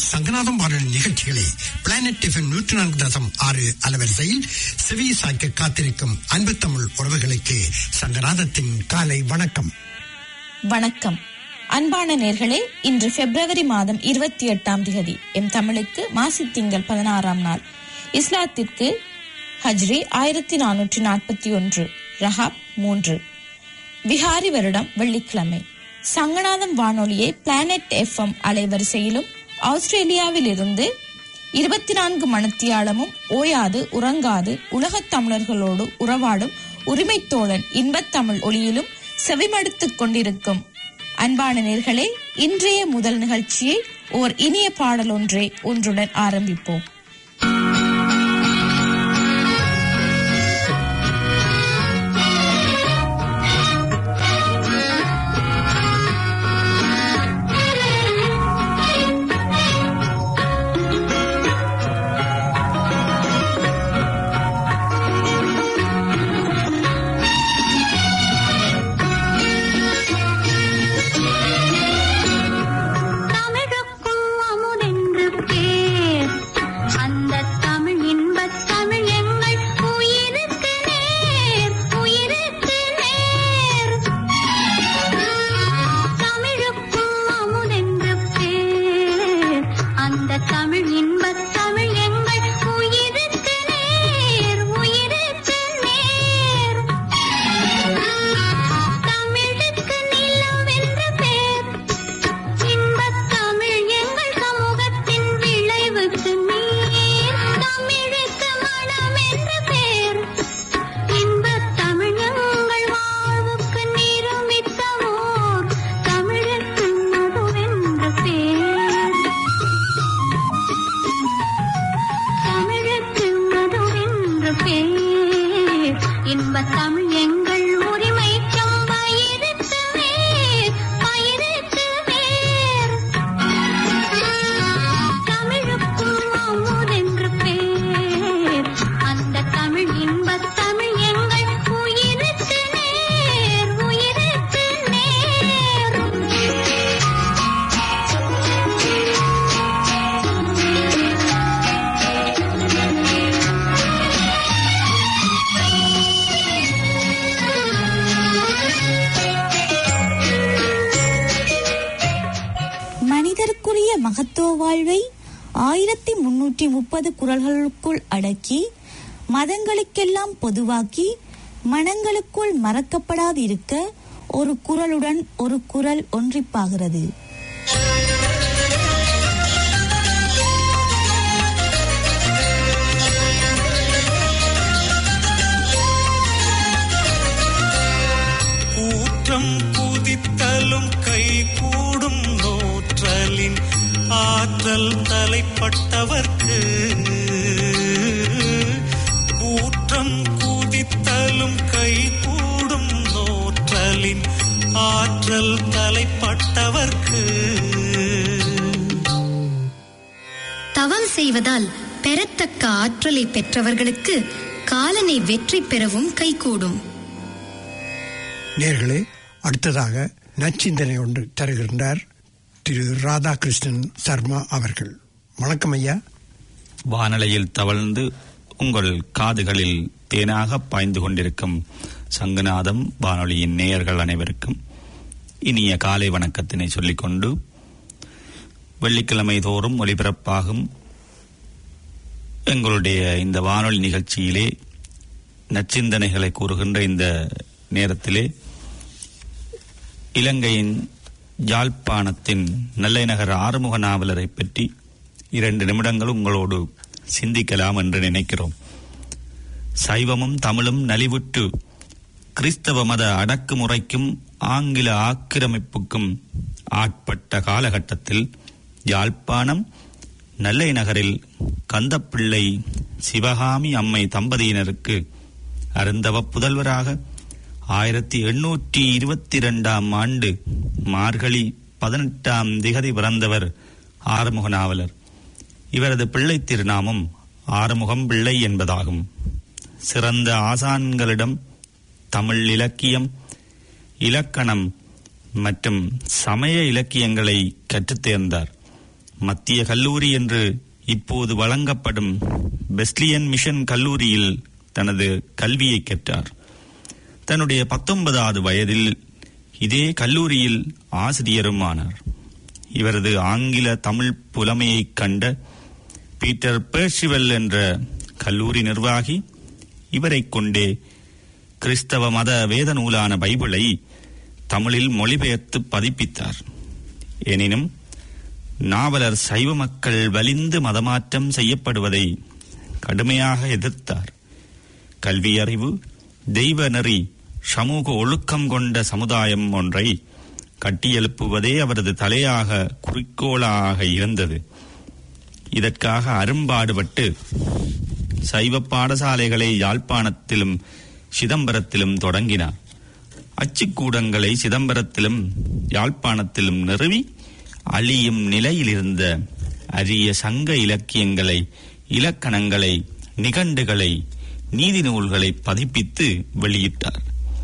சங்கநாதம் வானொலி நிகழ்ச்சிகளை planet FM நூற்றி நான்கு தசம் ஆறு அலவரிசையில் செவி சாய்க்க காத்திருக்கும் அன்பு தமிழ் உறவுகளுக்கு சங்கநாதத்தின் காலை வணக்கம் வணக்கம் அன்பான நேர்களே இன்று பிப்ரவரி மாதம் இருபத்தி எட்டாம் திகதி எம் தமிழுக்கு மாசி திங்கள் பதினாறாம் நாள் இஸ்லாத்திற்கு ஹஜ்ரி ஆயிரத்தி நானூற்றி நாற்பத்தி ஒன்று ரஹாப் மூன்று விஹாரி வருடம் வெள்ளிக்கிழமை சங்கநாதம் வானொலியை பிளானட் எஃப்எம் அலைவரிசையிலும் ஆஸ்திரேலியாவில் இருந்து இருபத்தி நான்கு மணத்தியாலமும் ஓயாது உறங்காது உலகத் தமிழர்களோடு உறவாடும் உரிமைத்தோழன் இன்பத்தமிழ் ஒளியிலும் செவிமடுத்துக் கொண்டிருக்கும் அன்பான நேர்களே இன்றைய முதல் நிகழ்ச்சியை ஓர் இனிய பாடல் ஒன்றை ஒன்றுடன் ஆரம்பிப்போம் தமிழுக்கும் அமுதென்று பேர் அந்த தமிழ் இன்பத் தமிழ் எங்கள் உயிருக்கு நேர் உயிருக்கு நேர் தமிழுக்கும் அமுதென்று பேர் அந்த தமிழ் இன்பத் தமிழ் எங்கள் உயிருக்கு நேர் உயிருக்கு நேர் தமிழுக்கு நிலவென்ற பேர் இன்பத் தமிழ் எங்கள் சமூகத்தின் விளைவுக்கு நீர் தமிழுக்கு மனம் என்ற பேர் இன்பத் தமிழ் எங்கள் வாழ்வுக்கு நிருமித்த ஓர் தமிழுக்கு மதுவென்ற பேர் தமிழுக்கு மதுவென்ற பேர் இன்பத் தமிழ் எங்கள் உரிமைக்கும் பயிருக்கு வேர் பயிருக்கு வேர் தமிழுக்கும் அமுதென்ற பேர் அந்த தமிழ் இன்பத் தமிழ் எங்கள் உயிருக்கு நேர் உயிருக்கு நேர் மனிதருக்குரிய மகத்துவ வாழ்வை ஆயிரத்தி முன்னூற்றி முப்பது குரல்களுக்குள் அடக்கி மதங்களுக்கெல்லாம் பொதுவாக்கி மனங்களுக்குள் மறக்கப்படாதிருக்க ஒரு குரலுடன் ஒரு குரல் ஒன்றிப்பாகிறது கூற்றம் குதித்தலும் கை கூடும் நோற்றலின் ஆற்றல் தலைப்பட்டவர்க்கு கூற்றம் குதித்தலும் கை கூடும் நோற்றலின் ஆற்றல் தலைப்பட்டவர்க்கு தவம் செய்வதால் பெறத்தக்க ஆற்றலை பெற்றவர்களுக்கு காலனை வெற்றி பெறவும் கைகூடும் நேர்களே அடுத்ததாக நச்சிந்தனை ஒன்று தருகின்றார் திரு ராதாகிருஷ்ணன் சர்மா அவர்கள் வணக்கம் ஐயா வானலையில் தவழ்ந்து உங்கள் காதுகளில் தேனாக பாய்ந்து கொண்டிருக்கும் சங்கநாதம் வானொலியின் நேயர்கள் அனைவருக்கும் இனிய காலை வணக்கத்தினை சொல்லிக்கொண்டு வெள்ளிக்கிழமை தோறும் ஒலிபரப்பாகும் எங்களுடைய இந்த வானொலி நிகழ்ச்சியிலே நச்சிந்தனைகளை கூறுகின்ற இந்த நேரத்திலே இலங்கையின் யாழ்ப்பாணத்தின் நெல்லை நகர் ஆறுமுக நாவலரை பற்றி இரண்டு நிமிடங்கள் உங்களோடு சிந்திக்கலாம் என்று நினைக்கிறோம் சைவமும் தமிழும் நலிவுற்று கிறிஸ்தவ மத அடக்குமுறைக்கும் ஆங்கில ஆக்கிரமிப்புக்கும் ஆட்பட்ட காலகட்டத்தில் யாழ்ப்பாணம் நெல்லை நகரில் கந்தப்பிள்ளை சிவகாமி அம்மை தம்பதியினருக்கு அருந்தவ புதல்வராக ஆயிரத்தி எண்ணூற்றி இருபத்தி இரண்டாம் ஆண்டு மார்கழி பதினெட்டாம் திகதி பிறந்தவர் ஆறுமுக நாவலர் இவரது பிள்ளை திருநாமம் ஆறுமுகம் பிள்ளை என்பதாகும் சிறந்த ஆசான்களிடம் தமிழ் இலக்கியம் இலக்கணம் மற்றும் சமய இலக்கியங்களை கற்றுத் தேர்ந்தார் மத்திய கல்லூரி என்று இப்போது வழங்கப்படும் பெஸ்லியன் மிஷன் கல்லூரியில் தனது கல்வியை கற்றார் தன்னுடைய பத்தொன்பதாவது வயதில் இதே கல்லூரியில் ஆசிரியரும் ஆனார் இவரது ஆங்கில தமிழ் புலமையைக் கண்ட பீட்டர் பேர்ஷிவெல் என்ற கல்லூரி நிர்வாகி இவரைக் கொண்டே கிறிஸ்தவ மத வேத நூலான பைபிளை தமிழில் மொழிபெயர்த்து பதிப்பித்தார் எனினும் நாவலர் சைவ மக்கள் வலிந்து மதமாற்றம் செய்யப்படுவதை கடுமையாக எதிர்த்தார் கல்வி அறிவு தெய்வ நெறி சமூக ஒழுக்கம் கொண்ட சமுதாயம் ஒன்றை கட்டியெழுப்புவதே அவரது தலையாக குறிக்கோளாக இருந்தது இதற்காக அரும்பாடுபட்டு சைவ பாடசாலைகளை யாழ்ப்பாணத்திலும் சிதம்பரத்திலும் தொடங்கினார் அச்சுக்கூடங்களை சிதம்பரத்திலும் யாழ்ப்பாணத்திலும் நிறுவி அழியும் நிலையில் இருந்த அரிய சங்க இலக்கியங்களை இலக்கணங்களை நிகண்டுகளை நீதி நூல்களை பதிப்பித்து வெளியிட்டார்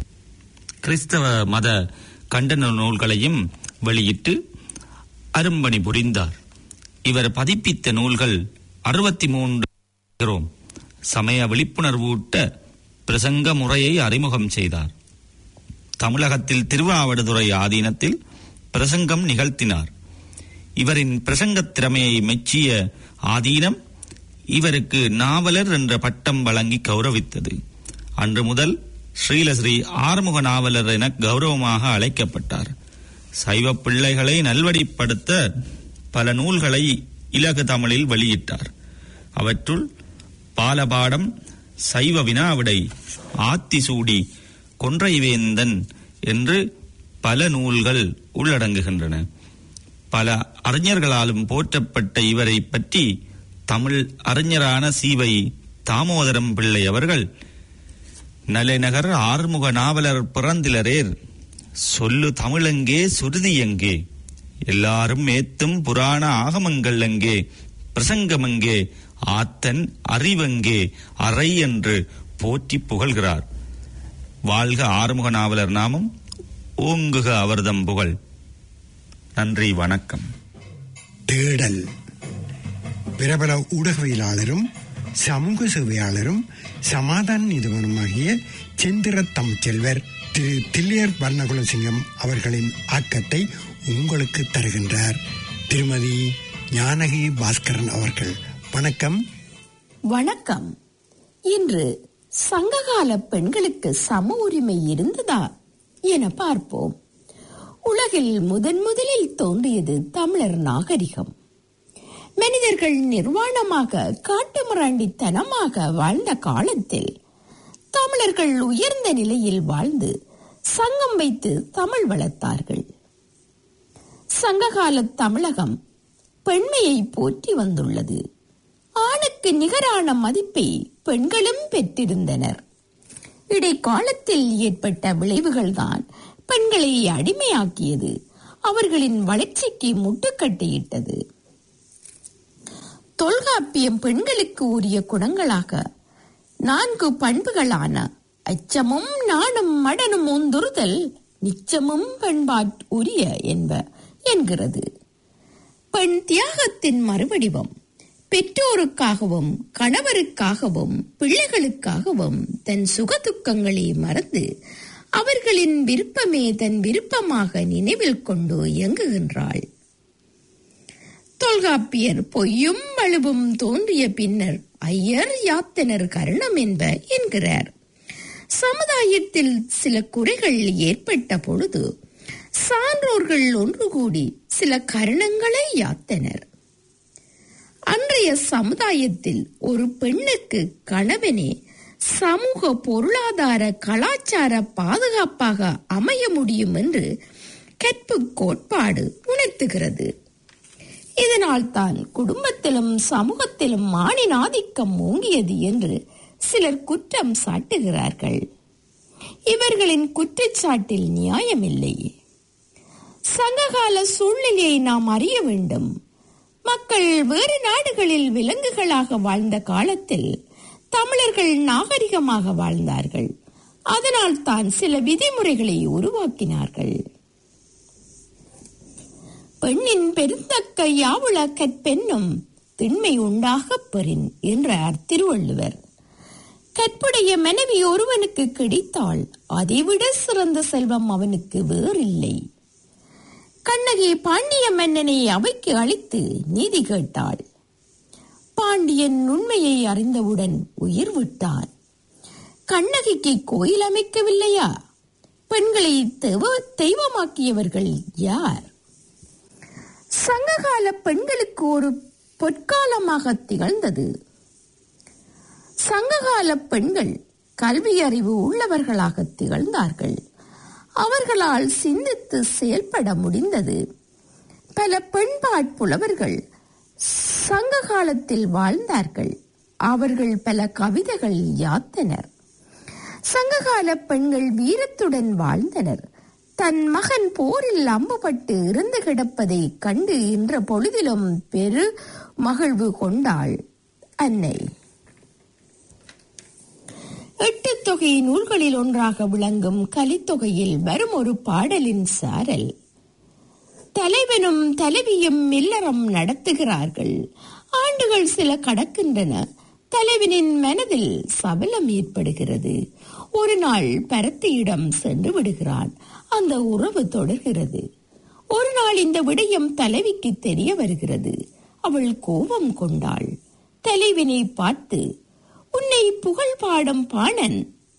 கிறிஸ்தவ மத கண்டன நூல்களையும் வெளியிட்டு அரும்பணி புரிந்தார் இவர் பதிப்பித்த நூல்கள் அறுபத்தி மூன்று சமய விழிப்புணர்வூட்ட பிரசங்க முறையை அறிமுகம் செய்தார் தமிழகத்தில் திருவாவடுதுறை ஆதீனத்தில் பிரசங்கம் நிகழ்த்தினார் இவரின் பிரசங்கத் திறமையை மெச்சிய ஆதீனம் இவருக்கு நாவலர் என்ற பட்டம் வழங்கி கௌரவித்தது அன்று முதல் ஸ்ரீலஸ்ரீ ஆறுமுக நாவலர் என கௌரவமாக அழைக்கப்பட்டார் சைவ பிள்ளைகளை நல்வழிப்படுத்த பல நூல்களை இலகு தமிழில் வெளியிட்டார் அவற்றுள் பாலபாடம் சைவ வினாவிடை ஆத்திசூடி கொன்றைவேந்தன் என்று பல நூல்கள் உள்ளடங்குகின்றன பல அறிஞர்களாலும் போற்றப்பட்ட இவரை பற்றி தமிழ் அறிஞரான சீவை தாமோதரம் பிள்ளை அவர்கள் நலைநகர் ஆறுமுக நாவலர் பிறந்திலரேர் சொல்லு தமிழெங்கே சுருதி எங்கே எல்லாரும் ஏத்தும் புராண ஆகமங்கள் எங்கே பிரசங்கமெங்கே ஆத்தன் அறிவெங்கே அறை என்று போற்றி புகழ்கிறார் வாழ்க ஆறுமுக நாவலர் நாமம் ஓங்குக அவர்தம் புகழ் நன்றி வணக்கம் தேடல் பிரபல ஊடகவியலாளரும் சமூக சேவையாளரும் சமாதான நிறுவனமாகிய செந்திர தமிழ்ச்செல்வர் திரு தில்லியர் வர்ணகுலசிங்கம் அவர்களின் ஆக்கத்தை உங்களுக்கு தருகின்றார் திருமதி ஞானகி பாஸ்கரன் அவர்கள் வணக்கம் வணக்கம் இன்று சங்ககால பெண்களுக்கு சம உரிமை இருந்ததா என பார்ப்போம் உலகில் முதன் முதலில் தோன்றியது தமிழர் நாகரிகம் மனிதர்கள் நிர்வாணமாக காட்டுமிராண்டித்தனமாக வாழ்ந்த காலத்தில் தமிழர்கள் உயர்ந்த நிலையில் வாழ்ந்து சங்கம் வைத்து தமிழ் வளர்த்தார்கள் சங்ககால தமிழகம் பெண்மையை போற்றி வந்துள்ளது ஆணுக்கு நிகரான மதிப்பை பெண்களும் பெற்றிருந்தனர் இடைக்காலத்தில் ஏற்பட்ட விளைவுகள்தான் பெண்களை அடிமையாக்கியது அவர்களின் வளர்ச்சிக்கு முட்டுக்கட்டையிட்டது தொல்காப்பியம் பெண்களுக்கு உரிய குணங்களாக நான்கு பண்புகளான அச்சமும் நாணும் மடனும் ஒந்துறுதல் நிச்சமும் பண்பாட் உரிய என்ப என்கிறது பெண் தியாகத்தின் மறுவடிவம் பெற்றோருக்காகவும் கணவருக்காகவும் பிள்ளைகளுக்காகவும் தன் சுகதுக்கங்களை மறந்து அவர்களின் விருப்பமே தன் விருப்பமாக நினைவில் கொண்டு இயங்குகின்றாள் தொல்காப்பியர் பொய்யும் வலுவும் தோன்றிய பின்னர் ஐயர் யாத்தனர் கருணம் என்ப என்கிறார் சமுதாயத்தில் சில குறைகள் ஏற்பட்ட பொழுது சான்றோர்கள் ஒன்று கூடி சில கருணங்களை யாத்தனர் அன்றைய சமுதாயத்தில் ஒரு பெண்ணுக்கு கணவனே சமூக பொருளாதார கலாச்சார பாதுகாப்பாக அமைய முடியும் என்று கற்பு கோட்பாடு உணர்த்துகிறது இதனால் தான் குடும்பத்திலும் சமூகத்திலும் ஆணின் ஆதிக்கம் ஓங்கியது என்று சிலர் குற்றம் சாட்டுகிறார்கள் இவர்களின் குற்றச்சாட்டில் நியாயமில்லை சங்ககால சூழ்நிலையை நாம் அறிய வேண்டும் மக்கள் வேறு நாடுகளில் விலங்குகளாக வாழ்ந்த காலத்தில் தமிழர்கள் நாகரிகமாக வாழ்ந்தார்கள் அதனால் தான் சில விதிமுறைகளை உருவாக்கினார்கள் பெண்ணின் பெருந்தக்க யாவுள கற்பெண்ணும் திண்மை உண்டாகப் பெறின் என்றார் திருவள்ளுவர் கற்புடைய மனைவி ஒருவனுக்கு கிடைத்தால் அதைவிட சிறந்த செல்வம் அவனுக்கு வேறில்லை கண்ணகி பாண்டிய மன்னனை அவைக்கு அழைத்து நீதி கேட்டாள் பாண்டியன் உண்மையை அறிந்தவுடன் உயிர் விட்டான் கண்ணகிக்கு கோயில் அமைக்கவில்லையா பெண்களை தெய்வ- தெய்வமாக்கியவர்கள் யார் சங்ககால பெண்களுக்கு ஒரு பொற்காலமாக திகழ்ந்தது சங்ககால பெண்கள் கல்வி அறிவு உள்ளவர்களாக திகழ்ந்தார்கள் அவர்களால் சிந்தித்து செயல்பட முடிந்தது பல பெண்பாட் புலவர்கள் சங்க காலத்தில் வாழ்ந்தார்கள் அவர்கள் பல கவிதைகள் யாத்தனர் சங்ககால பெண்கள் வீரத்துடன் வாழ்ந்தனர் தன் மகன் போரில் அம்புபட்டு இறந்து கிடப்பதை கண்டு இன்ற பொழுதிலும் பெரு மகிழ்வு கொண்டாள் அன்னை எட்டு தொகை நூல்களில் ஒன்றாக விளங்கும் கலித்தொகையில் வரும் ஒரு பாடலின் சாரல் தலைவனும் தலைவியும் இல்லறம் நடத்துகிறார்கள் ஆண்டுகள் சில கடக்கின்றன தலைவனின் மனதில் சபலம் ஏற்படுகிறது ஒரு நாள் பரத்தியிடம் சென்று விடுகிறான் அந்த உறவு தொடர்கிறது ஒரு நாள் இந்த விடயம் தலைவிக்கு தெரிய வருகிறது அவள் கோபம் கொண்டாள் தலைவனை பார்த்து உன்னை புகழ் பாடும் பாணன்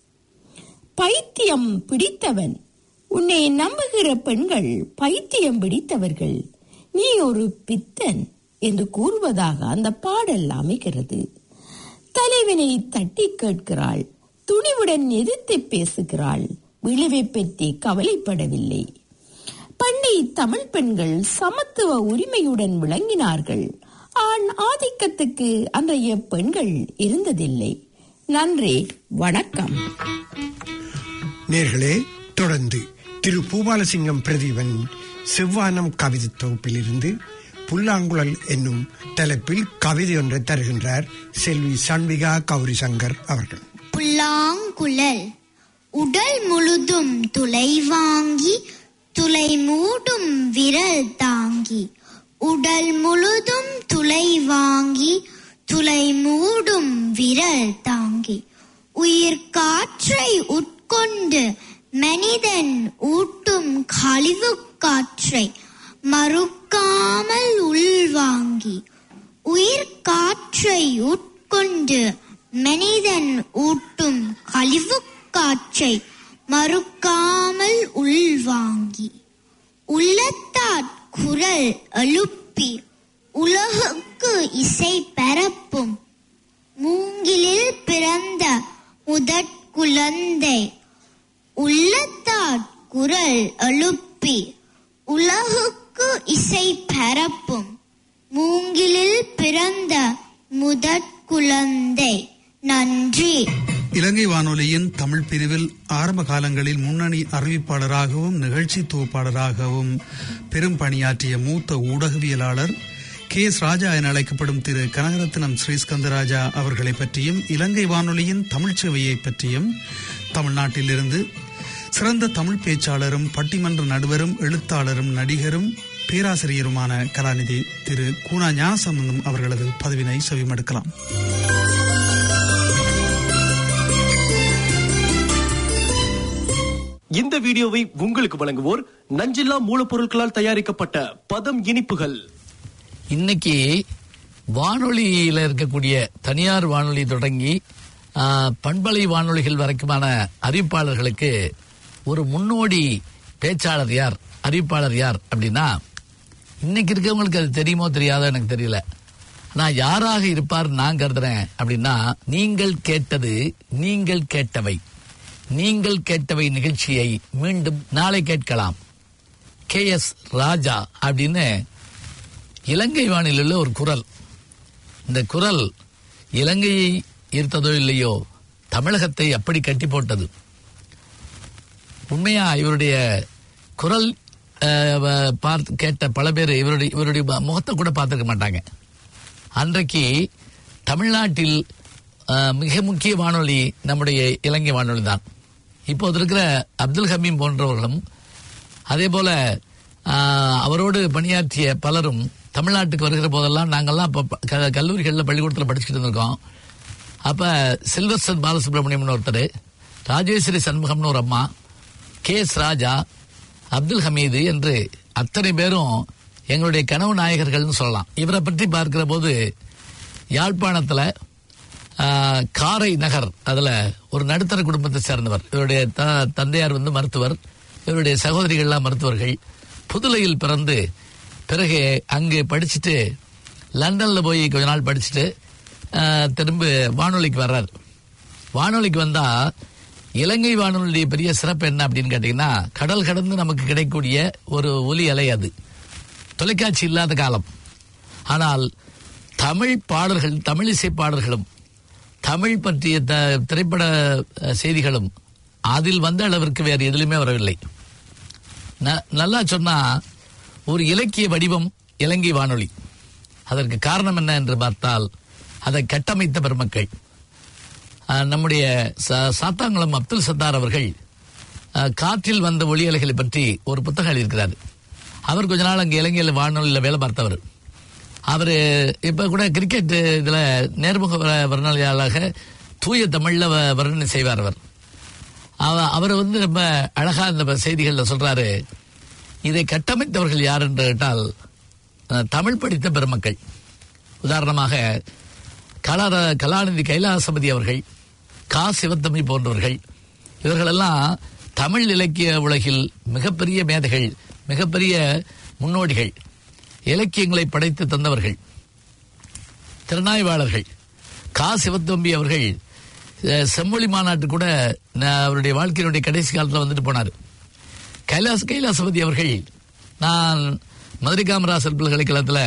பைத்தியம் பிடித்தவன் உன்னை நம்புகிற பெண்கள் பைத்தியம் பிடித்தவர்கள் நீ ஒரு பித்தன் என்று கூறுவதாக அந்த பாடல் அமைகிறது தலைவனை தட்டி கேட்கிறாள் துணிவுடன் எதிர்த்து பேசுகிறாள் விளைவை பற்றி கவலைப்படவில்லை பண்டை தமிழ் பெண்கள் சமத்துவ உரிமையுடன் விளங்கினார்கள் ஆண் ஆதிக்கத்துக்கு அன்றைய பெண்கள் இருந்ததில்லை நன்றி வணக்கம் நேர்களே தொடர்ந்து திரு பூபாலசிங்கம் பிரதீபன் செவ்வானம் கவிதை தொகுப்பிலிருந்து புல்லாங்குழல் என்னும் தலைப்பில் கவிதை ஒன்றை தருகின்றார் செல்வி சண்விகா கௌரி சங்கர் அவர்கள் புல்லாங்குழல் உடல் முழுதும் துளை வாங்கி துளை மூடும் விரல் தாங்கி உடல் முழுதும் துளை வாங்கி துளை மூடும் விரல் தாங்கி உயிர் காற்றை உட்கொண்டு மனிதன் ஊட்டும் கழிவு காற்றை மறுக்காமல் உள்வாங்கி உயிர் காற்றை உட்கொண்டு மனிதன் ஊட்டும் கழிவு காற்றை மறுக்காமல் உள்வாங்கி உள்ளத்தாற் குரல் எழுப்பி உலகுக்கு இசை பரப்பும் மூங்கிலில் பிறந்த முதற் குழந்தை உள்ளத்தாற் குரல் எழுப்பி உலகுக்கு இசை பரப்பும் மூங்கிலில் பிறந்த முதற் குழந்தை நன்றி இலங்கை வானொலியின் தமிழ் பிரிவில் ஆரம்ப காலங்களில் முன்னணி அறிவிப்பாளராகவும் நிகழ்ச்சி தொகுப்பாளராகவும் பெரும் பணியாற்றிய மூத்த ஊடகவியலாளர் கே எஸ் ராஜா என அழைக்கப்படும் திரு கனகரத்னம் ஸ்ரீஸ்கந்தராஜா அவர்களை பற்றியும் இலங்கை வானொலியின் தமிழ்ச் சேவையை பற்றியும் தமிழ்நாட்டிலிருந்து சிறந்த தமிழ் பேச்சாளரும் பட்டிமன்ற நடுவரும் எழுத்தாளரும் நடிகரும் பேராசிரியருமான கலாநிதி திரு கூனா ஞானசம்பந்தம் அவர்களது பதவினை செவிமடுக்கலாம் இந்த வீடியோவை உங்களுக்கு வழங்குவோர் நஞ்சில்லா மூலப்பொருட்களால் தயாரிக்கப்பட்ட பதம் இனிப்புகள் இன்னைக்கு வானொலியில இருக்கக்கூடிய தனியார் வானொலி தொடங்கி ஆ, பண்பலை வானொலிகள் வரைக்குமான அறிவிப்பாளர்களுக்கு ஒரு முன்னோடி பேச்சாளர் யார் அறிவிப்பாளர் யார் அப்படின்னா இன்னைக்கு இருக்கவங்களுக்கு அது தெரியுமோ தெரியாதோ எனக்கு தெரியல நான் யாராக இருப்பார் நான் கருதுறேன் அப்படின்னா நீங்கள் கேட்டது நீங்கள் கேட்டவை நீங்கள் கேட்டவை நிகழ்ச்சியை மீண்டும் நாளை கேட்கலாம் கே எஸ் ராஜா அப்படின்னு இலங்கை வானிலுள்ள ஒரு குரல் இந்த குரல் இலங்கையை ஈர்த்ததோ இல்லையோ தமிழகத்தை அப்படி கட்டி போட்டது உண்மையா இவருடைய குரல் அஹ், வ- பார்த்து கேட்ட பல பேர் இவருடைய இவருடைய ம- முகத்தை கூட பார்த்துருக்க மாட்டாங்க அன்றைக்கு தமிழ்நாட்டில் அஹ், மிக முக்கிய வானொலி நம்முடைய இலங்கை வானொலி தான் இப்போது இருக்கிற அப்துல் ஹமீம் போன்றவர்களும் அதே போல ஆஹ், அவரோடு பணியாற்றிய பலரும் தமிழ்நாட்டுக்கு வருகிற போதெல்லாம் நாங்கெல்லாம் இப்போ க- கல்லூரிகளில் பள்ளிக்கூடத்தில் படிச்சுக்கிட்டு இருந்திருக்கோம் அப்ப சில்வஸ்டர் பாலசுப்ரமணியம்னு ஒருத்தர் ராஜேஸ்வரி சண்முகம்னு ஒரு அம்மா கே எஸ் ராஜா அப்துல் ஹமீது என்று அத்தனை பேரும் எங்களுடைய கனவு நாயகர்கள்னு சொல்லலாம் இவரை பற்றி பார்க்கிற போது யாழ்ப்பாணத்துல ஆஹ், காரை நகர் அதுல ஒரு நடுத்தர குடும்பத்தை சேர்ந்தவர் இவருடைய த- தந்தையார் வந்து மருத்துவர் இவருடைய சகோதரிகள்லாம் மருத்துவர்கள் புதுலையில் பிறந்து பிறகு அங்கே படிச்சுட்டு லண்டன்ல போய் கொஞ்ச நாள் படிச்சுட்டு ஆஹ், திரும்ப வானொலிக்கு வர்றார் வானொலிக்கு வந்தா இலங்கை வானொலியுடைய பெரிய சிறப்பு என்ன அப்படின்னு கேட்டீங்கன்னா கடல் கடந்து நமக்கு கிடைக்கக்கூடிய ஒரு ஒலி அலை அது தொலைக்காட்சி இல்லாத காலம் ஆனால் தமிழ் பாடல்கள் தமிழ் இசை பாடல்களும் தமிழ் பற்றிய த- திரைப்பட அஹ், செய்திகளும் அதில் வந்த அளவிற்கு வேறு எதிலுமே வரவில்லை ந- நல்லா சொன்னா ஒரு இலக்கிய வடிவம் இலங்கை வானொலி அதற்கு காரணம் என்ன என்று பார்த்தால் அதை கட்டமைத்த பெருமக்கள் அஹ், நம்முடைய ச- சாத்தாங்குளம் அப்துல் சத்தார் அவர்கள் அஹ், காற்றில் வந்த ஒளி அலைகளை பற்றி ஒரு புத்தகம் எழுதியிருக்கிறார் அவர் கொஞ்ச நாள் அங்கே இலங்கையில் வானொலியில் வேலை பார்த்தவர் அவர் இப்ப கூட கிரிக்கெட் இதுல நேர்முக வர- வர்ணனையாளராக தூய தமிழ்ல வ- வர்ணனை செய்வார் அவர் அவ- அவர் வந்து ரொம்ப அழகா இந்த செய்திகள்ல சொல்றாரு இதை கட்டமைத்தவர்கள் யார் என்று கேட்டால் அஹ், தமிழ் படித்த பெருமக்கள் உதாரணமாக கலார கலாநிதி கைலாசபதி அவர்கள் கா சிவத்தமி போன்றவர்கள் இவர்களெல்லாம் தமிழ் இலக்கிய உலகில் மிகப்பெரிய மேதைகள் மிகப்பெரிய முன்னோடிகள் இலக்கியங்களை படைத்து தந்தவர்கள் திறனாய்வாளர்கள் கா சிவத்தம்பி அவர்கள் அஹ், செம்மொழி மாநாட்டு கூட நான் அவருடைய வாழ்க்கையினுடைய கடைசி காலத்தில் வந்துட்டு போனார் கைலாஸ் கைலாசபதி அவர்கள் நான் மதுரை காமராசர் பல்கலைக்கழகத்தில்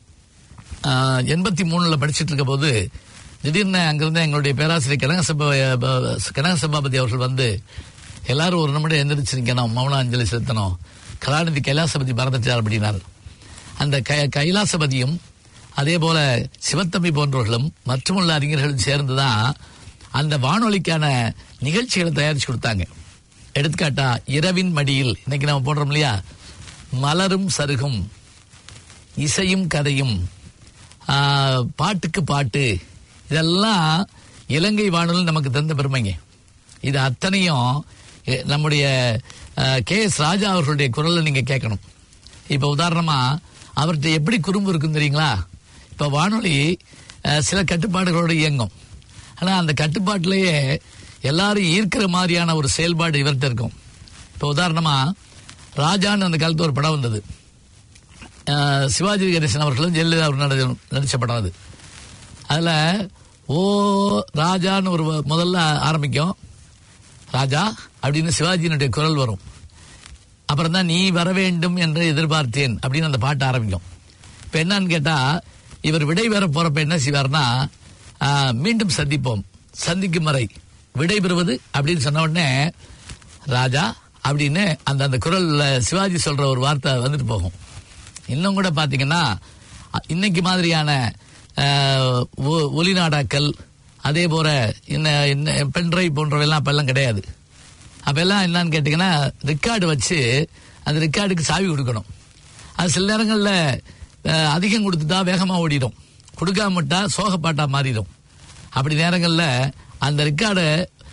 எண்பத்தி மூணுல படிச்சிட்டு இருக்க போது திடீர்னு அங்கிருந்து எங்களுடைய பேராசிரியர் கனகசபா கனகசபாபதி அவர்கள் வந்து எல்லாரும் ஒரு நிமிடம் எந்திரிச்சு நிக்கணும் மௌன அஞ்சலி செலுத்தணும் கலாநிதி கைலாசபதி மறந்துட்டார் அப்படின்னார் அந்த க- கைலாசபதியும் அதே போல சிவத்தம்பி போன்றவர்களும் மற்றுமுள்ள அறிஞர்களும் சேர்ந்துதான் அந்த வானொலிக்கான நிகழ்ச்சிகளை தயாரிச்சு கொடுத்தாங்க எடுத்துக்காட்டா இரவின் மடியில் இன்னைக்கு நம்ம போடுறோம் இல்லையா மலரும் சருகும் இசையும் கதையும் ஆ, பாட்டுக்கு பாட்டு இதெல்லாம் இலங்கை வானொலி நமக்கு தந்த பெருமைங்க இது அத்தனையும் எ, நம்முடைய கே எஸ் ராஜா அவர்களுடைய குரலை நீங்க கேட்கணும் இப்ப உதாரணமா அவர்கிட்ட எப்படி குறும்பு இருக்கும் தெரியுங்களா இப்ப வானொலி அஹ், சில கட்டுப்பாடுகளோடு இயங்கும் ஆனா அந்த கட்டுப்பாட்டிலேயே எல்லாரும் ஈர்க்கிற மாதிரியான ஒரு செயல்பாடு இவர்கிட்ட இருக்கும் இப்ப உதாரணமா ராஜான்னு அந்த காலத்து ஒரு படம் வந்தது அஹ், சிவாஜி கணேசன் அவர்களும் ஜெயலலிதா அவர் நடி- நடிச்ச படம் அது அதுல ஓ ராஜான்னு ஒரு வ- முதல்ல ஆரம்பிக்கும் ராஜா அப்படின்னு சிவாஜியினுடைய குரல் வரும் அப்புறம் தான் நீ வர வேண்டும் என்று எதிர்பார்த்தேன் அப்படின்னு அந்த பாட்டு ஆரம்பிக்கும் இப்ப என்னன்னு கேட்டா இவர் விடை பெற போறப்ப என்ன செய்வார்னா ஆ, மீண்டும் சந்திப்போம் சந்திக்கும் வரை விடை பெறுவது அப்படின்னு சொன்ன உடனே ராஜா அப்படின்னு அந்த அந்த குரல்ல சிவாஜி சொல்ற ஒரு வார்த்தை வந்துட்டு போகும் இன்னும் கூட பாத்தீங்கன்னா அ- இன்னைக்கு மாதிரியான அஹ், ஒ- ஒலி நாடாக்கள் அதே போல இன்ன பென்ட்ரைவ் போன்றவையெல்லாம் அப்பெல்லாம் கிடையாது அப்பெல்லாம் என்னன்னு கேட்டீங்கன்னா ரெக்கார்டு வச்சு அந்த ரெக்கார்டுக்கு சாவி கொடுக்கணும் அது சில நேரங்களில் அஹ், அதிகம் கொடுத்துட்டா வேகமாக ஓடிடும் கொடுக்காம விட்டா சோகப்பாட்டா மாறிடும் அப்படி நேரங்களில் அந்த ரெக்கார்டை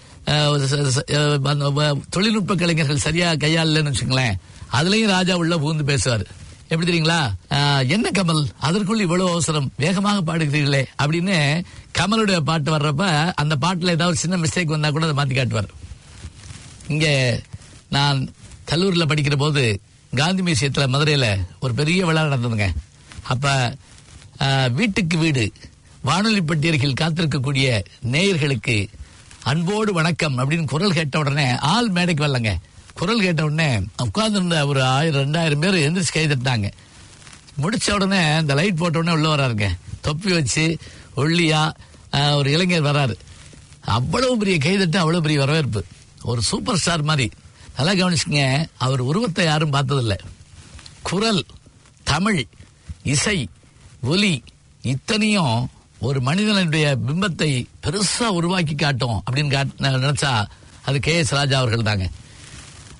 தொழில்நுட்ப கலைஞர்கள் சரியா கையாளலன்னு வச்சுங்களேன் அதுலயும் ராஜா உள்ள புகுந்து பேசுவார் எப்படி தெரியுங்களா அஹ், என்ன கமல் அதற்குள் இவ்வளவு அவசரம் வேகமாக பாடுகிறீர்களே அப்படின்னு கமலுடைய பாட்டு வர்றப்ப அந்த பாட்டுல ஏதாவது சின்ன மிஸ்டேக் வந்தா கூட அதை மாத்தி காட்டுவார் இங்க நான் கல்லூரியில் படிக்கிற போது காந்தி மியூசியத்தில் மதுரையில் ஒரு பெரிய விழா நடந்ததுங்க அப்ப ஆஹ், வீட்டுக்கு வீடு வானொலி பட்டியல்கள் காத்திருக்கக்கூடிய நேயர்களுக்கு அன்போடு வணக்கம் அப்படின்னு குரல் கேட்ட உடனே ஆள் மேடைக்கு வரலங்க குரல் கேட்ட உடனே உட்கார்ந்திருந்த ஒரு ஆயிரம் ரெண்டாயிரம் பேர் எந்திரிச்சு கை தட்டினாங்க முடிச்ச உடனே இந்த லைட் போட்ட உடனே உள்ள வராருங்க தொப்பி வச்சு ஒல்லியா ஆஹ், ஒரு இளைஞர் வராரு அவ்வளவு பெரிய கைதட்டு அவ்வளவு பெரிய வரவேற்பு ஒரு சூப்பர் ஸ்டார் மாதிரி நல்லா கவனிச்சுங்க அவர் உருவத்தை யாரும் பார்த்ததில்ல குரல் தமிழ் இசை ஒலி இத்தனையும் ஒரு மனிதனுடைய பிம்பத்தை பெருசா உருவாக்கி காட்டும் அப்படின்னு காட்- நினைச்சா அது கே எஸ் ராஜா அவர்கள் தாங்க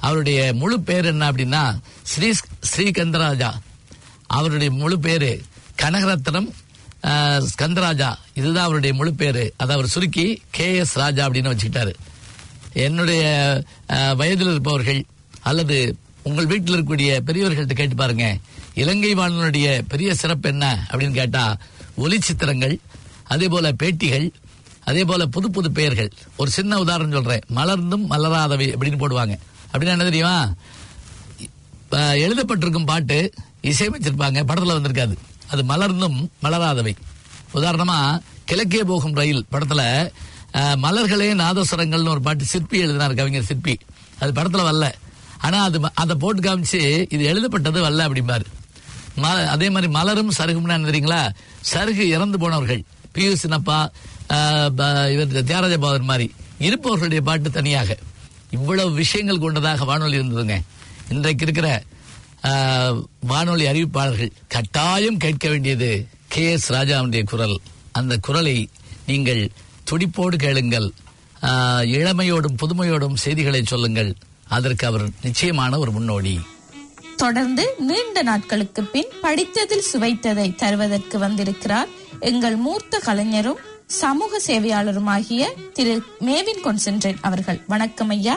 அவருடைய முழு பேர் என்ன அப்படின்னா ஸ்ரீ ஸ்ரீகந்தராஜா அவருடைய முழு பேரு கனகரத்னம் அஹ், ஸ்கந்தராஜா இதுதான் அவருடைய முழு பேரு அதை அவர் சுருக்கி கே எஸ் ராஜா அப்படின்னு வச்சுக்கிட்டாரு என்னுடைய அஹ், வயதில் இருப்பவர்கள் அல்லது உங்கள் வீட்டில் இருக்கக்கூடிய பெரியவர்கள்ட்ட கேட்டு பாருங்க இலங்கை வானொலியுடைய பெரிய சிறப்பு என்ன அப்படின்னு கேட்டா ஒலி சித்திரங்கள் அதே போல பேட்டிகள் அதே போல புது புது பெயர்கள் ஒரு சின்ன உதாரணம் சொல்றேன் மலர்ந்தும் மலராதவை அப்படின்னு போடுவாங்க அப்படின்னா என்ன தெரியுமா அஹ், எழுதப்பட்டிருக்கும் பாட்டு இசையமைச்சிருப்பாங்க படத்துல வந்திருக்காது அது மலர்ந்தும் மலராதவை உதாரணமா கிழக்கே போகும் ரயில் படத்துல அஹ், மலர்களே நாதஸ்வரங்கள்னு ஒரு பாட்டு சிற்பி எழுதினார் கவிஞர் சிற்பி அது படத்துல வரல ஆனா அது ம- அதை போட்டு காமிச்சு இது எழுதப்பட்டது வரல அப்படிம்பாரு ம- அதே மாதிரி மலரும் சருகும்னா என்ன தெரியுங்களா சருகு இறந்து போனவர்கள் பி யு சின்னப்பா அஹ், ப- இவர் தியாகராஜ பாதர் மாதிரி இருப்பவர்களுடைய பாட்டு தனியாக இவ்வளவு விஷயங்கள் கொண்டதாக வானொலி இருந்ததுங்க இன்றைக்கு இருக்கிற ஆஹ், வானொலி அறிவிப்பாளர்கள் கட்டாயம் கேட்க வேண்டியது கே எஸ் ராஜாவுடைய குரல் அந்த குரலை நீங்கள் துடிப்போடு கேளுங்கள் ஆஹ், இளமையோடும் புதுமையோடும் செய்திகளை சொல்லுங்கள் அதற்கு அவர் நிச்சயமான ஒரு முன்னோடி தொடர்ந்து நீண்ட நாட்களுக்கு பின் படித்ததில் சுவைத்ததை தருவதற்கு வந்திருக்கிறார் எங்கள் மூர்த்த கலைஞரும் சமூக சேவையாளருமாகிய திரு மேவின் கொன்சென்ட்ரேட் அவர்கள் வணக்கம் ஐயா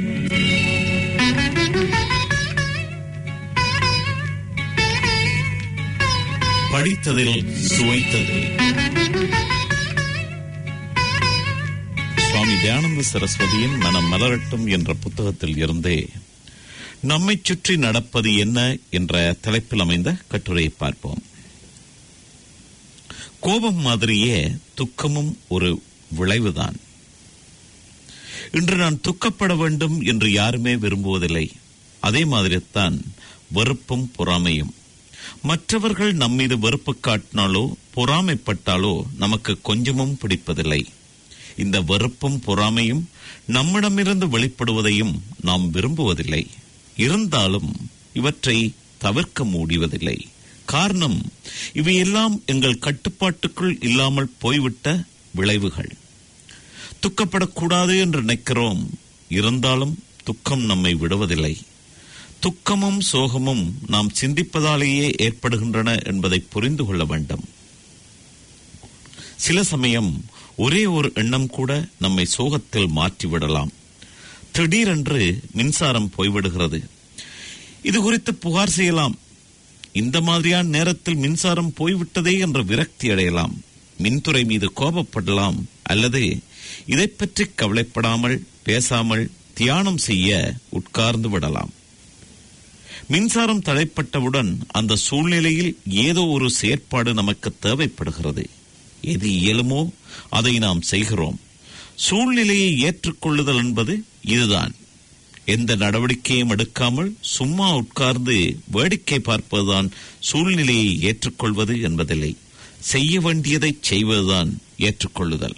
படித்ததில் சுவைத்தது சுவாமி தயானந்த சரஸ்வதியின் மனம் மலரட்டும் என்ற புத்தகத்தில் இருந்தே நம்மை சுற்றி நடப்பது என்ன என்ற தலைப்பில் அமைந்த கட்டுரையை பார்ப்போம் கோபம் மாதிரியே துக்கமும் ஒரு விளைவுதான் இன்று நான் துக்கப்பட வேண்டும் என்று யாருமே விரும்புவதில்லை அதே மாதிரித்தான் வெறுப்பும் பொறாமையும் மற்றவர்கள் நம்மீது வெறுப்பு காட்டினாலோ பொறாமைப்பட்டாலோ நமக்கு கொஞ்சமும் பிடிப்பதில்லை இந்த வெறுப்பும் பொறாமையும் நம்மிடமிருந்து வெளிப்படுவதையும் நாம் விரும்புவதில்லை இருந்தாலும் இவற்றை தவிர்க்க முடிவதில்லை காரணம் இவையெல்லாம் எங்கள் கட்டுப்பாட்டுக்குள் இல்லாமல் போய்விட்ட விளைவுகள் துக்கப்படக்கூடாது என்று நினைக்கிறோம் இருந்தாலும் துக்கம் நம்மை விடுவதில்லை துக்கமும் சோகமும் நாம் சிந்திப்பதாலேயே ஏற்படுகின்றன என்பதை புரிந்து கொள்ள வேண்டும் சில சமயம் ஒரே ஒரு எண்ணம் கூட நம்மை சோகத்தில் மாற்றிவிடலாம் திடீரென்று மின்சாரம் போய்விடுகிறது இது குறித்து புகார் செய்யலாம் இந்த மாதிரியான நேரத்தில் மின்சாரம் போய்விட்டதே என்ற விரக்தி அடையலாம் மின்துறை மீது கோபப்படலாம் அல்லது இதை பற்றி கவலைப்படாமல் பேசாமல் தியானம் செய்ய உட்கார்ந்து விடலாம் மின்சாரம் தடைப்பட்டவுடன் அந்த சூழ்நிலையில் ஏதோ ஒரு செயற்பாடு நமக்கு தேவைப்படுகிறது எது இயலுமோ அதை நாம் செய்கிறோம் சூழ்நிலையை ஏற்றுக்கொள்ளுதல் என்பது இதுதான் எந்த நடவடிக்கையும் எடுக்காமல் சும்மா உட்கார்ந்து வேடிக்கை பார்ப்பதுதான் சூழ்நிலையை ஏற்றுக்கொள்வது என்பதில்லை செய்ய வேண்டியதை செய்வதுதான் ஏற்றுக்கொள்ளுதல்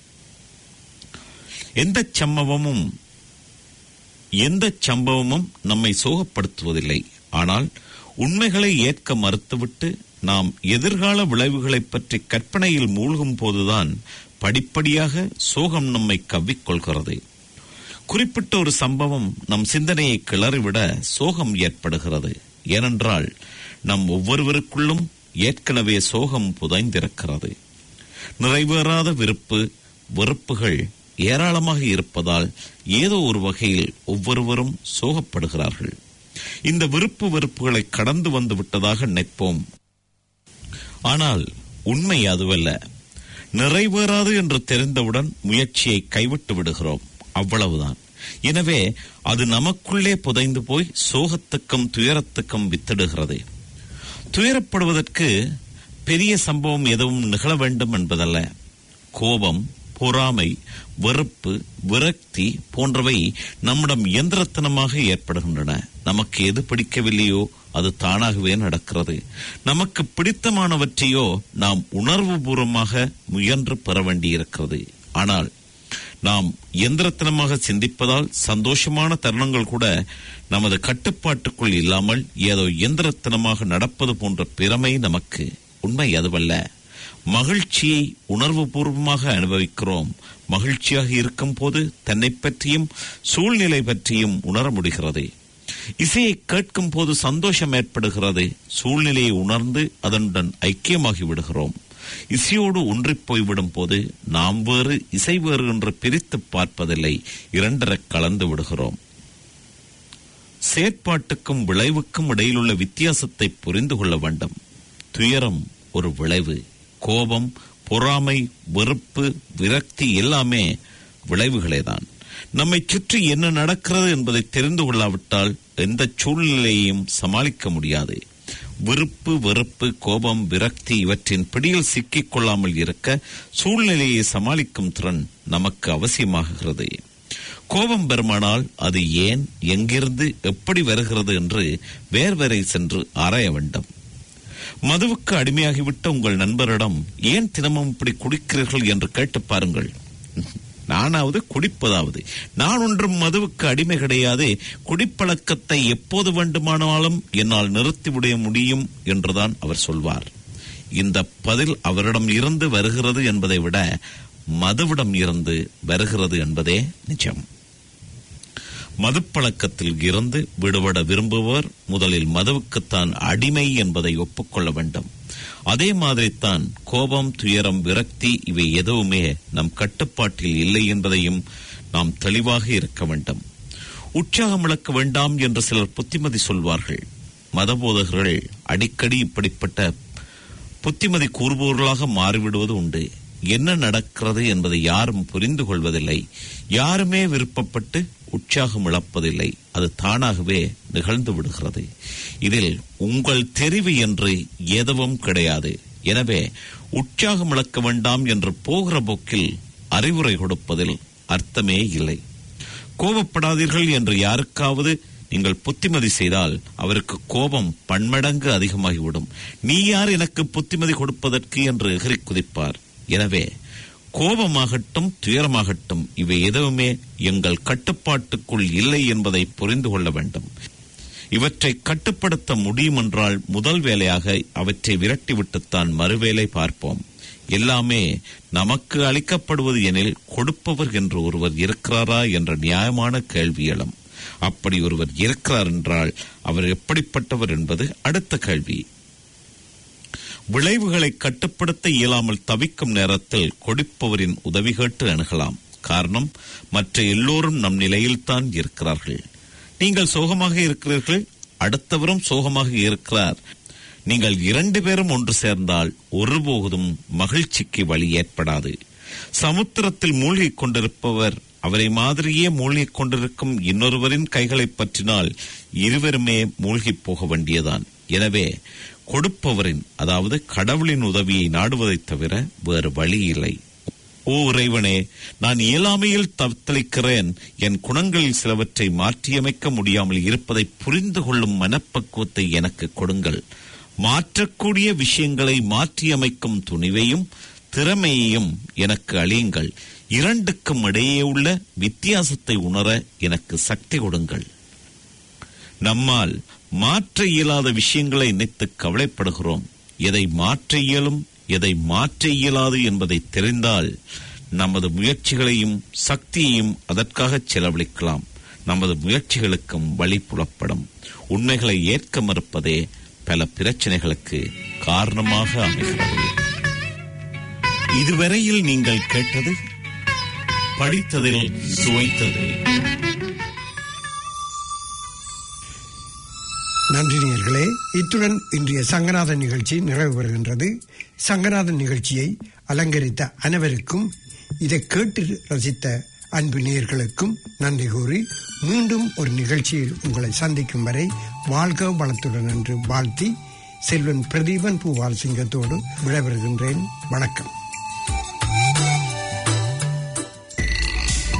எந்த சம்பவமும் எந்த சம்பவமும் நம்மை சோகப்படுத்துவதில்லை ஆனால் உண்மைகளை ஏற்க மறுத்துவிட்டு நாம் எதிர்கால விளைவுகளைப் பற்றி கற்பனையில் மூழ்கும் போதுதான் படிப்படியாக சோகம் நம்மை கவ்விக்கொள்கிறது குறிப்பிட்ட ஒரு சம்பவம் நம் சிந்தனையை கிளறிவிட சோகம் ஏற்படுகிறது ஏனென்றால் நம் ஒவ்வொருவருக்குள்ளும் ஏற்கனவே சோகம் புதைந்திருக்கிறது நிறைவேறாத விருப்பு வெறுப்புகள் ஏராளமாக இருப்பதால் ஏதோ ஒரு வகையில் ஒவ்வொருவரும் சோகப்படுகிறார்கள் இந்த விருப்பு வெறுப்புகளை கடந்து வந்து விட்டதாக நினைப்போம் ஆனால் உண்மை அதுவல்ல நிறைவேறாது என்று தெரிந்தவுடன் முயற்சியை கைவிட்டு விடுகிறோம் அவ்வளவுதான் எனவே அது நமக்குள்ளே புதைந்து போய் சோகத்துக்கும் துயரத்துக்கும் வித்திடுகிறது துயரப்படுவதற்கு பெரிய சம்பவம் எதுவும் நிகழ வேண்டும் என்பதல்ல கோபம் பொறாமை வெறுப்பு விரக்தி போன்றவை நம்மிடம் இயந்திரத்தனமாக ஏற்படுகின்றன நமக்கு எது பிடிக்கவில்லையோ அது தானாகவே நடக்கிறது நமக்கு பிடித்தமானவற்றையோ நாம் உணர்வுபூர்வமாக முயன்று பெற வேண்டியிருக்கிறது ஆனால் நாம் இயந்திரத்தனமாக சிந்திப்பதால் சந்தோஷமான தருணங்கள் கூட நமது கட்டுப்பாட்டுக்குள் இல்லாமல் ஏதோ இயந்திரத்தனமாக நடப்பது போன்ற பிறமை நமக்கு உண்மை அதுவல்ல மகிழ்ச்சியை உணர்வுபூர்வமாக அனுபவிக்கிறோம் மகிழ்ச்சியாக இருக்கும் போது தன்னை பற்றியும் சூழ்நிலை பற்றியும் உணர முடிகிறது இசையை கேட்கும் போது சந்தோஷம் ஏற்படுகிறது சூழ்நிலையை உணர்ந்து அதனுடன் ஐக்கியமாகி விடுகிறோம் இசையோடு ஒன்றிப் போய்விடும் போது நாம் வேறு இசை வேறு என்று பிரித்து பார்ப்பதில்லை இரண்டரை கலந்து விடுகிறோம் செயற்பாட்டுக்கும் விளைவுக்கும் இடையிலுள்ள வித்தியாசத்தை புரிந்து கொள்ள வேண்டும் துயரம் ஒரு விளைவு கோபம் பொறாமை வெறுப்பு விரக்தி எல்லாமே விளைவுகளேதான் நம்மை சுற்றி என்ன நடக்கிறது என்பதை தெரிந்து கொள்ளாவிட்டால் எந்த சூழ்நிலையையும் சமாளிக்க முடியாது விருப்பு வெறுப்பு கோபம் விரக்தி இவற்றின் பிடியில் சிக்கிக் கொள்ளாமல் இருக்க சூழ்நிலையை சமாளிக்கும் திறன் நமக்கு அவசியமாகிறது கோபம் பெருமானால் அது ஏன் எங்கிருந்து எப்படி வருகிறது என்று வேர் வரை சென்று ஆராய வேண்டும் மதுவுக்கு அடிமையாகிவிட்ட உங்கள் நண்பரிடம் ஏன் தினமும் இப்படி குடிக்கிறீர்கள் என்று கேட்டு பாருங்கள் நானாவது குடிப்பதாவது நான் ஒன்றும் மதுவுக்கு அடிமை கிடையாது குடிப்பழக்கத்தை எப்போது வேண்டுமானாலும் என்னால் நிறுத்திவிட முடியும் என்றுதான் அவர் சொல்வார் இந்த பதில் அவரிடம் இருந்து வருகிறது என்பதை விட மதுவிடம் இருந்து வருகிறது என்பதே நிஜம் மதுப்பழக்கத்தில் இருந்து விடுபட விரும்புபவர் முதலில் மதுவுக்குத்தான் அடிமை என்பதை ஒப்புக்கொள்ள வேண்டும் அதே மாதிரித்தான் கோபம் துயரம் விரக்தி இவை எதுவுமே நம் கட்டுப்பாட்டில் இல்லை என்பதையும் நாம் தெளிவாக இருக்க வேண்டும் உற்சாகம் இழக்க வேண்டாம் என்று சிலர் புத்திமதி சொல்வார்கள் மதபோதகர்கள் அடிக்கடி இப்படிப்பட்ட புத்திமதி கூறுபவர்களாக மாறிவிடுவது உண்டு என்ன நடக்கிறது என்பதை யாரும் புரிந்து கொள்வதில்லை யாருமே விருப்பப்பட்டு உற்சாகம் இழப்பதில்லை அது தானாகவே நிகழ்ந்து விடுகிறது இதில் உங்கள் தெரிவு என்று எதுவும் கிடையாது எனவே உற்சாகம் இழக்க வேண்டாம் என்று போகிற போக்கில் அறிவுரை கொடுப்பதில் அர்த்தமே இல்லை கோபப்படாதீர்கள் என்று யாருக்காவது நீங்கள் புத்திமதி செய்தால் அவருக்கு கோபம் பன்மடங்கு அதிகமாகிவிடும் நீ யார் எனக்கு புத்திமதி கொடுப்பதற்கு என்று எகிரி குதிப்பார் எனவே கோபமாகட்டும் துயரமாகட்டும் இவை எதுவுமே எங்கள் கட்டுப்பாட்டுக்குள் இல்லை என்பதை புரிந்து கொள்ள வேண்டும் இவற்றை கட்டுப்படுத்த முடியும் என்றால் முதல் வேலையாக அவற்றை விரட்டிவிட்டுத்தான் மறுவேலை பார்ப்போம் எல்லாமே நமக்கு அளிக்கப்படுவது எனில் கொடுப்பவர் என்று ஒருவர் இருக்கிறாரா என்ற நியாயமான கேள்வி எழும் அப்படி ஒருவர் இருக்கிறார் என்றால் அவர் எப்படிப்பட்டவர் என்பது அடுத்த கேள்வி விளைவுகளை கட்டுப்படுத்த இயலாமல் தவிக்கும் நேரத்தில் கொடுப்பவரின் உதவி கேட்டு அணுகலாம் காரணம் மற்ற எல்லோரும் நம் நிலையில்தான் இருக்கிறார்கள் நீங்கள் சோகமாக இருக்கிறீர்கள் அடுத்தவரும் சோகமாக இருக்கிறார் நீங்கள் இரண்டு பேரும் ஒன்று சேர்ந்தால் ஒருபோதும் மகிழ்ச்சிக்கு வழி ஏற்படாது சமுத்திரத்தில் மூழ்கிக் கொண்டிருப்பவர் அவரை மாதிரியே மூழ்கிக் கொண்டிருக்கும் இன்னொருவரின் கைகளை பற்றினால் இருவருமே மூழ்கிப் போக வேண்டியதான் எனவே கொடுப்பவரின் அதாவது கடவுளின் உதவியை நாடுவதைத் தவிர வேறு வழி இல்லை ஓ இறைவனே நான் இயலாமையில் தத்தளிக்கிறேன் என் குணங்களில் சிலவற்றை மாற்றியமைக்க முடியாமல் இருப்பதை புரிந்து கொள்ளும் மனப்பக்குவத்தை எனக்கு கொடுங்கள் மாற்றக்கூடிய விஷயங்களை மாற்றியமைக்கும் துணிவையும் திறமையையும் எனக்கு அழியுங்கள் இரண்டுக்கும் இடையே உள்ள வித்தியாசத்தை உணர எனக்கு சக்தி கொடுங்கள் நம்மால் மாற்ற இயலாத விஷயங்களை நினைத்து கவலைப்படுகிறோம் எதை மாற்ற இயலும் எதை மாற்ற இயலாது என்பதை தெரிந்தால் நமது முயற்சிகளையும் சக்தியையும் அதற்காக செலவழிக்கலாம் நமது முயற்சிகளுக்கும் வழி புலப்படும் உண்மைகளை ஏற்க மறுப்பதே பல பிரச்சனைகளுக்கு காரணமாக அமைகிறது இதுவரையில் நீங்கள் கேட்டது படித்ததில் சுவைத்தது நன்றி நேயர்களே இத்துடன் இன்றைய சங்கநாதன் நிகழ்ச்சி நிறைவு பெறுகின்றது சங்கநாதன் நிகழ்ச்சியை அலங்கரித்த அனைவருக்கும் இதை கேட்டு ரசித்த அன்பு நேயர்களுக்கும் நன்றி கூறி மீண்டும் ஒரு நிகழ்ச்சியில் உங்களை சந்திக்கும் வரை வாழ்க வளத்துடன் என்று வாழ்த்தி செல்வன் பிரதீபன் பூவால் சிங்கத்தோடு விடைபெறுகின்றேன் வணக்கம்